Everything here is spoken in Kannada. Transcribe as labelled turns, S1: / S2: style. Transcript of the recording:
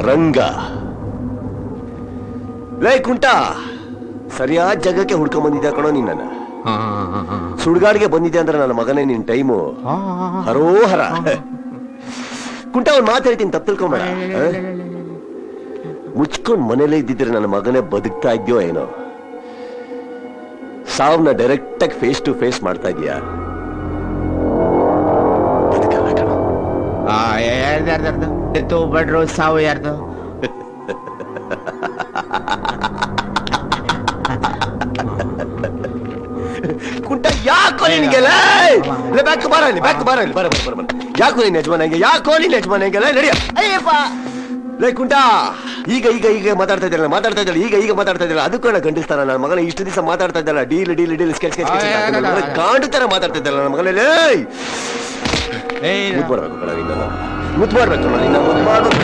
S1: ರಂಗ ಲೇ ಕುಂಟ ಸರಿಯಾದ ಜಾಗಕ್ಕೆ ಹುಡ್ಕೊಂಡ್ ಬಂದಿದ್ದೆ ಕಣೋ ನಿನ್ನ ಸುಡ್ಗಾಡ್ಗೆ ಬಂದಿದ್ದೆ ಅಂದ್ರೆ ನನ್ನ ಮಗನೇ ನಿನ್ ಟೈಮು ಹರೋಹರ ಕುಂಟ ಒಂದ್ ಮಾತು ಹೇಳ್ತೀನಿ ತಪ್ಪು ತಿಳ್ಕೊಂಬೇಡ ಆ? ಮುಚ್ಕೊಂಡ್ ಮನೇಲೇ ಇದ್ದಿದ್ರೆ ನನ್ನ ಮಗನೇ ಬದುಕ್ತಾ ಇದ್ಯೋ ಏನೋ ಸಾವ್ನ ಡೈರೆಕ್ಟ್ ಆಗಿ ಫೇಸ್ ಟು ಫೇಸ್ ಮಾಡ್ತಾ ಇದೀಯಾ ಬದುಕಲ್ಲ ಕಣೋ
S2: ಯಾರ್ದು ಯಾರ್ದು ಎತ್ತು ಬಡ್ರು ಸಾವು ಯಾರ್ದು
S1: ಕುಂಟ ಯಾಕೋ ನಿನಗೆ ಲೇ ಲೇ, ಬ್ಯಾಕ್ ಬಾರ ಇಲ್ಲಿ ಬ್ಯಾಕ್ ಬಾರ ಇಲ್ಲಿ ಬರ ಬರ ಬರ ಬರ ಯಾಕೋ ನೀನ್ ಯಜಮಾನಂಗೆ ಯಾಕೋ ನೀನ್ ಯಜಮಾನಂಗೆ ಲೇ ನಡಿಯ ಅಯ್ಯಪ್ಪ ಲೇ ಕುಂಟ ಈಗ ಈಗ ಈಗ ಮಾತಾಡ್ತಾ ಇದ್ದಲ್ಲ ಮಾತಾಡ್ತಾ ಇದ್ದಲ್ಲ ಈಗ ಈಗ ಮಾತಾಡ್ತಾ ಇದ್ದಲ್ಲ ಅದಕ್ಕೂ ನಾನು ಗಂಡಿಸ್ತಾನ ನನ್ನ ಮಗನ ಇಷ್ಟು ದಿವಸ ಮಾತಾಡ್ತಾ ಇದ್ದಲ್ಲ deal deal deal sketch sketch
S2: ಆ, ಆ, ಆ, ಆ.
S1: ಕಾಂಡು ತರ ಮಾತಾಡ್ತಾ ಇದ್ದಲ್ಲ ನನ್ನ ಮಗನೇ ಲೇ
S2: ಏಯ್
S1: ಮುದ್ದು ಮಾಡ್ಬೇಕು ಕಣ ನಿನ್ನ ಮುದ್ದು ಮಾಡ್ಬೇಕು ಕಣ ನಿನ್ನ ಮುದ್ದು ಮಾಡ್ಬೇಕು